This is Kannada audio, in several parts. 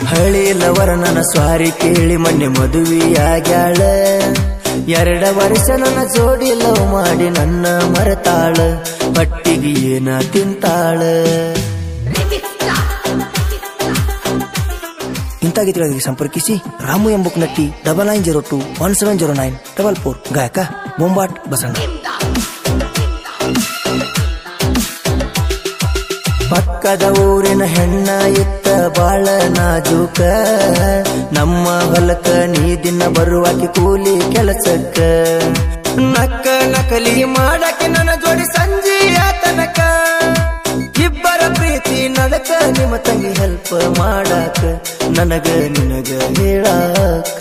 ಹಳ್ಳಿ ಲವರ ನನ್ನ ಸ್ವಾರಿ ಕೇಳಿ ಮೊನ್ನೆ ಮದುವೆಯಾಗ್ಯಾಳ ಎರಡ ವರ್ಷ ನನ್ನ ಜೋಡಿ ಲವ್ ಮಾಡಿ ನನ್ನ ಮರೆತಾಳ ಪಟ್ಟಿಗೆ ಏನ ತಿಂತಾಳ ಇಂಥ ಗೀತೆಗಳಿಗೆ ಸಂಪರ್ಕಿಸಿ ರಾಮು ಎಂಬುಕ್ ನಟ್ಟಿ double nine zero two one seven zero nine double four ಗಾಯಕ ಬೊಂಬಾಟ್ ಬಸಣ್ಣ ಪಕ್ಕದ ಊರಿನ ಹೆಣ್ಣ ಇತ್ತ ಬಾಳ ನಾಜೂಕ ನಮ್ಮ ಹೊಲಕ ನೀ ದಿನ ಬರುವಾಕಿ ಕೂಲಿ ಕೆಲಸಕ್ಕ ನಕ್ಕ ನಕಲಿ ಮಾಡಕ್ಕೆ ನನ್ನ ಜೋಡಿ ಸಂಜೆಯ ತನಕ ಇಬ್ಬರ ಪ್ರೀತಿ ನಡಕ ನಿಮ್ಮ ತಂಗಿ ಹೆಲ್ಪ್ ಮಾಡಾಕ ನನಗ ನಿನಗ ಹೇಳಾಕ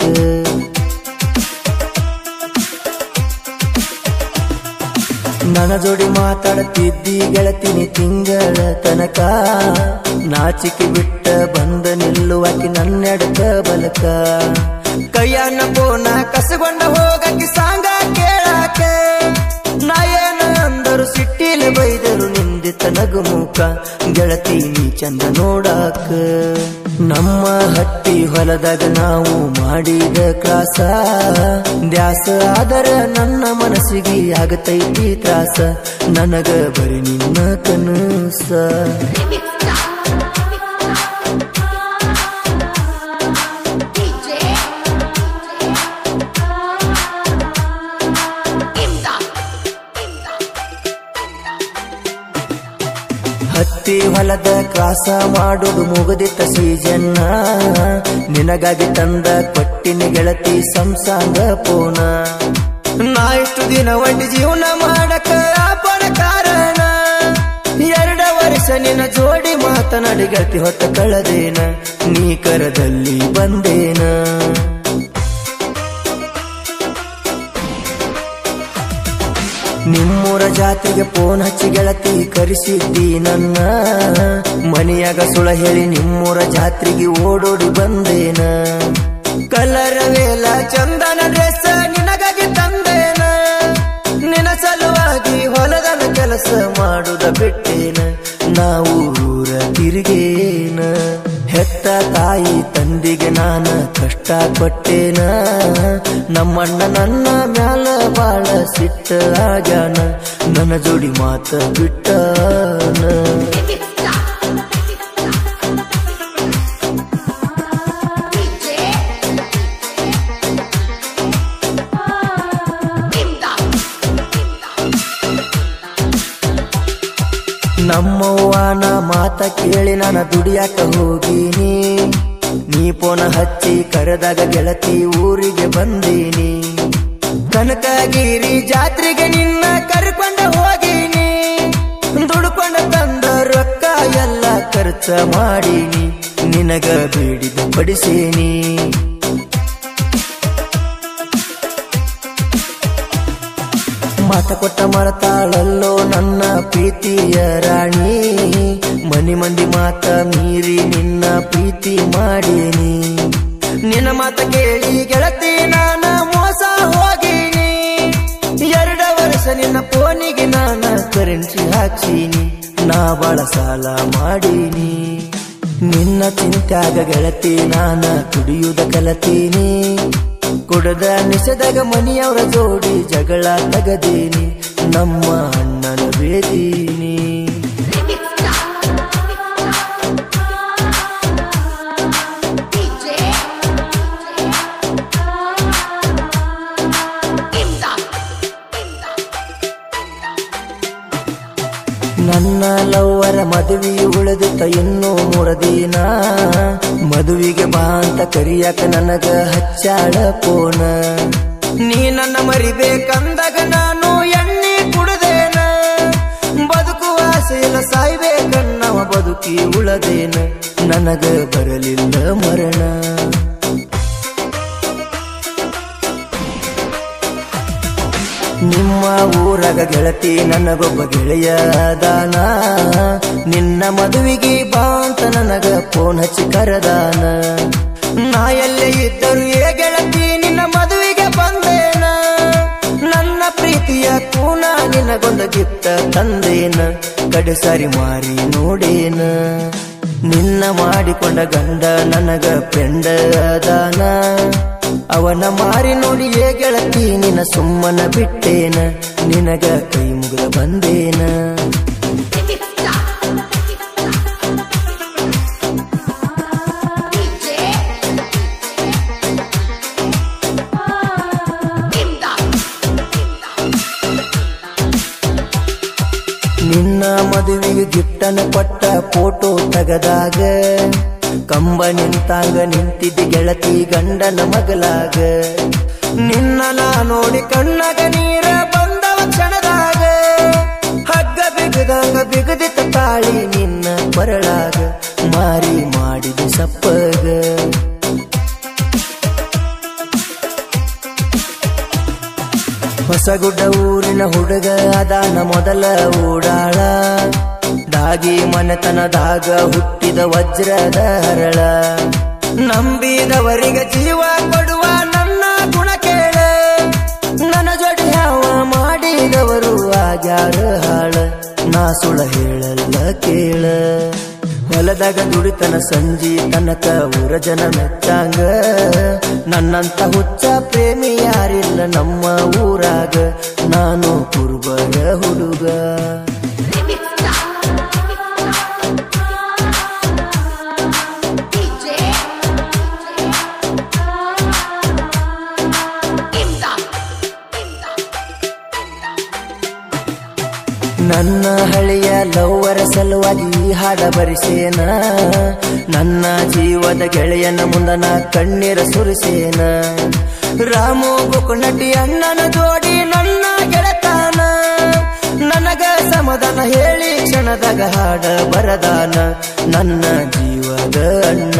ನನ್ನ ಜೋಡಿ ಮಾತಾಡ್ತಿದ್ದಿ ಗೆಳತಿನಿ ತಿಂಗಳ ತನಕ ನಾಚಿಕೆ ಬಿಟ್ಟ ಬಂದ ನಿಲ್ಲುವಾಕಿ ನನ್ನೆಡಕ ಬಲಕ ಕೈಯನ್ನ ಪೋನ ಕಸಗೊಂಡ ಹೋಗಕ್ಕೆ ಸಾಂಗ ಕೇಳಾಕ ನಾ ಏನ ಅಂದರು ಸಿಟ್ಟಿಲೆ ಬೈದರು ನಿಂದಿತ ನಗುಮುಖ ಗೆಳತಿ ನೀ ಚಂದ ನೋಡಾಕ ನಮ್ಮ ಹಟ್ಟಿ ಹೊಲದಾಗ ನಾವು ಮಾಡಿದ ಕ್ಲಾಸ ದ್ಯಾಸ ಆದರ ನನ್ನ ಮನಸ್ಸಿಗೆ ಆಗತೈತಿ ತ್ರಾಸ ನನಗ ಬರಿ ನಿನ್ನ ಕನಸ ಹತ್ತಿ ಹೊಲದ ಕ್ರಾಸ ಮಾಡುದು ಮುಗದಿತ್ತ ಸೀಜನ್ನ ನಿನಗಾಗಿ ತಂದ ಕೊಟ್ಟಿನ ಗೆಳತಿ ಸಂಸಾಂಗ ಪೋನ ನಾ ಇಷ್ಟು ದಿನ ಒಂಟಿ ಜೀವನ ಮಾಡಕ ಆಪಣ ಕಾರಣ ಎರಡ ವರ್ಷ ನಿನ್ನ ಜೋಡಿ ಮಾತನಾಡಿ ಗೆಳತಿ ಹೊತ್ತ ಕಳೆದೇನ ನೀ ಕರದಲ್ಲಿ ಬಂದೇನ ನಿಮ್ಮೂರ ಜಾತಿಗೆ ಫೋನ್ ಹಚ್ಚಿ ಗೆಳತಿ ಕರೆಸಿದ್ದಿ ನನ್ನ ಮನೆಯಾಗ ಸುಳ ಹೇಳಿ ನಿಮ್ಮೂರ ಜಾತ್ರೆಗೆ ಓಡೋಡಿ ಬಂದೇನ ಕಲರವೇಲ ಚಂದನ ಡ್ರೆಸ್ ನಿನಗಾಗಿ ತಂದೇನ ನಿನ ಸಲುವಾಗಿ ಹೊಲದನ ಕೆಲಸ ಮಾಡುದ ಬಿಟ್ಟೇನ ನಾವು ಊರ ತಿರುಗೇನ ಹೆತ್ತ ತಾಯಿ ತಂದಿಗೆ ನಾನ ಕಷ್ಟ ಪಟ್ಟೇನ ನಮ್ಮಣ್ಣ ನನ್ನ ಮ್ಯಾಲ ಬಾಳ ಸಿಟ್ಟ ಆಗ್ಯಾನ ನನ್ನ ಜೋಡಿ ಮಾತ ಬಿಟ್ಟನ ನಮ್ಮವ್ವನ ಮಾತ ಕೇಳಿ ನಾನು ದುಡಿಯಾಕ ಹೋಗೀನಿ ನೀ ಪೋನ ಹಚ್ಚಿ ಕರೆದಾಗ ಗೆಳತಿ ಊರಿಗೆ ಬಂದೀನಿ ಕನಕಗಿರಿ ಜಾತ್ರೆಗೆ ನಿನ್ನ ಕರ್ಕೊಂಡ ಹೋಗೀನಿ ದುಡ್ಕೊಂಡ ತಂದ ರೊಕ್ಕ ಎಲ್ಲ ಖರ್ಚ ಮಾಡೀನಿ ನಿನಗ ಬೇಡಿದ ಪಡಿಸೀನಿ ಮಾತ ಕೊಟ್ಟ ಮರತಾಳಲ್ಲೋ ನನ್ನ ಪ್ರೀತಿಯ ರಾಣಿ ಮನಿ ಮಂದಿ ಮಾತ ಮೀರಿ ನಿನ್ನ ಪ್ರೀತಿ ಮಾಡೀನಿ ನಿನ್ನ ಮಾತ ಕೇಳಿ ಗೆಳತಿ ನಾನ ಮೋಸ ಹೋಗೀನಿ ಎರಡ ವರ್ಷ ನಿನ್ನ ಫೋನಿಗೆ ನಾನ ಕರೆನ್ಸಿ ಹಾಕ್ಸೀನಿ ನಾ ಬಾಳ ಸಾಲ ಮಾಡೀನಿ ನಿನ್ನ ಚಿಂತ್ಯಾಗ ಗೆಳತಿ ನಾನ ಕುಡಿಯುವುದ ಕಲತೀನಿ ಕುಡದ ನಿಸದಾಗ ಮನಿಯವರ ಜೋಡಿ ಜಗಳ ತಗದೀನಿ ನಮ್ಮ ಅಣ್ಣನ ಬೇದೀನಿ ನನ್ನ ಲವ್ವರ ಮದುವೆ ಉಳಿದಿತ್ತ ಇನ್ನೂ ಮೂರ ದಿನ ಮದುವಿಗೆ ಬಾ ಅಂತ ಕರಿಯಾಕ ನನಗ ಹಚ್ಚಾಳ ಪೋನ ನೀ ನನ್ನ ಮರಿಬೇಕಂದಾಗ ನಾನು ಎಣ್ಣೆ ಕುಡದೇನ ಬದುಕುವ ಆಸೆಯಿಲ್ಲ ಸಾಯ್ಬೇಕನ್ನವ ಬದುಕಿ ಉಳದೇನ ನನಗ ಬರಲಿಲ್ಲ ಮರಣ ನಿಮ್ಮ ಊರಾಗ ಗೆಳತಿ ನನಗೊಬ್ಬ ಗೆಳೆಯದಾನ ನಿನ್ನ ಮದುವೆಗೆ ಬಾ ಅಂತ ನನಗ ಫೋನ್ ಹಚ್ಚಿ ಕರೆದಾನ ನಾ ಎಲ್ಲೇ ಇದ್ದರು ಏ ಗೆಳತಿ ನಿನ್ನ ಮದುವೆಗೆ ಬಂದೇನ ನನ್ನ ಪ್ರೀತಿಯ ಕೂನ ನಿನಗೊಂದು ಗಿಫ್ಟ ತಂದೇನ ಕಡೆ ಸಾರಿ ಮಾರಿ ನೋಡೇನ ನಿನ್ನ ಮಾಡಿಕೊಂಡ ಗಂಡ ನನಗ ಫ್ರೆಂಡ ಅದಾನ ಅವನ ಮಾರಿ ನೋಡಿ ಏ ಗೆಳತಿ ನಿನ್ನ ಸುಮ್ಮನ ಬಿಟ್ಟೇನ ನಿನಗ ಕೈ ಮುಗಿದ ಬಂದೇನ ನಿನ್ನ ಮದುವೆಗೆ ಗಿಫ್ಟನ ಕೊಟ್ಟ ಫೋಟೋ ತೆಗದಾಗ ಕಂಬ ನಿಂತಾಗ ನಿಂತಿದ್ದ ಗೆಳತಿ ಗಂಡನ ಮಗಲಾಗ ನಿನ್ನ ನಾ ನೋಡಿ ಕಣ್ಣಾಗ ನೀರ ಬಂದವ ಕ್ಷಣದಾಗ ಹಗ್ಗ ಬಿಗದಂಗ ಬಿಗದಿತ್ತ ತಾಳಿ ನಿನ್ನ ಬರಳಾಗ ಮಾರಿ ಮಾಡಿದ ಸಪ್ಪಗ ಹೊಸಗುಡ್ಡ ಊರಿನ ಹುಡುಗ ಅದಾನ ಮೊದಲ ಊಡಾಳ ದಾಗಿ ಮನೆತನದಾಗ ಹುಟ್ಟಿದ ವಜ್ರದ ಹರಳ ನಂಬಿದವರಿಗೆ ಜೀವ ಕೊಡುವ ನನ್ನ ಗುಣ ಕೇಳ ನನ್ನ ಜೋಡಿ ಯಾವ ಮಾಡಿದವರು ಆಗ್ಯಾರ ಹಾಳ ನಾ ಸುಳ ಹೇಳಲ್ಲ ಕೇಳ ಹೊಲದಾಗ ದುಡಿತನ ಸಂಜಿ ತನಕ ಊರ ಜನ ಮೆಚ್ಚಾಂಗ ನನ್ನಂತ ಹುಚ್ಚ ಪ್ರೇಮಿ ಯಾರಿಲ್ಲ ನಮ್ಮ ಊರಾಗ ನಾನು ಕುರುಬರ ಹುಡುಗ ನನ್ನ ಹಳೆಯ ಲವ್ವರ ಸಲುವಾಗಿ ಈ ಹಾಡ ಬರಿಸೇನ ನನ್ನ ಜೀವದ ಗೆಳೆಯನ ಮುಂದ ನಾ ಕಣ್ಣೀರ ಸುರಿಸೇನ ರಾಮು ಬುಕುನಟಿ ಅಣ್ಣನ ಜೋಡಿ ನನ್ನ ಗೆಳತಾನ ನನಗ ಸಮಾಧಾನ ಹೇಳಿ ಕ್ಷಣದಾಗ ಹಾಡ ಬರದಾನ ನನ್ನ ಜೀವದ ಅಣ್ಣ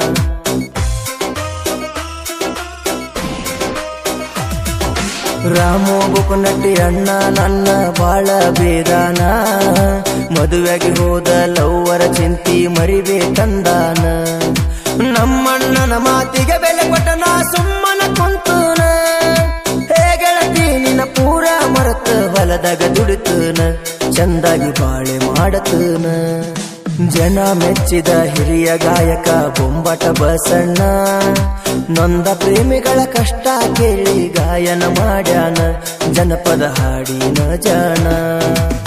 ರಾಮು ಬುಕುನಟ್ಟಿ ಅಣ್ಣ ನನ್ನ ಬಾಳ ಬೇದಾನ ಮದುವೆಗೆ ಹೋದ ಲವ್ವರ ಚಿಂತಿ ಮರಿಬೇಕಂದಾನ ನಮ್ಮಣ್ಣನ ಮಾತಿಗೆ ಬೆಲೆ ಕೊಟ್ಟ ನಾ ಸುಮ್ಮನ ಕುಂತೂನ ಹೇ ಗೆಳತಿ ನಿನ್ನ ಪೂರ ಮರತ ಹೊಲದಾಗ ದುಡಿತೂನ ಚಂದಾಗಿ ಬಾಳೆ ಮಾಡತೂನ ಜನ ಮೆಚ್ಚಿದ ಹಿರಿಯ ಗಾಯಕ ಬೊಂಬಟ ಬಸಣ್ಣ ನೊಂದ ಪ್ರೇಮಿಗಳ ಕಷ್ಟ ಕೇಳಿ ಗಾಯನ ಮಾಡ್ಯಾನ ಜನಪದ ಹಾಡಿನ ಜಾಣ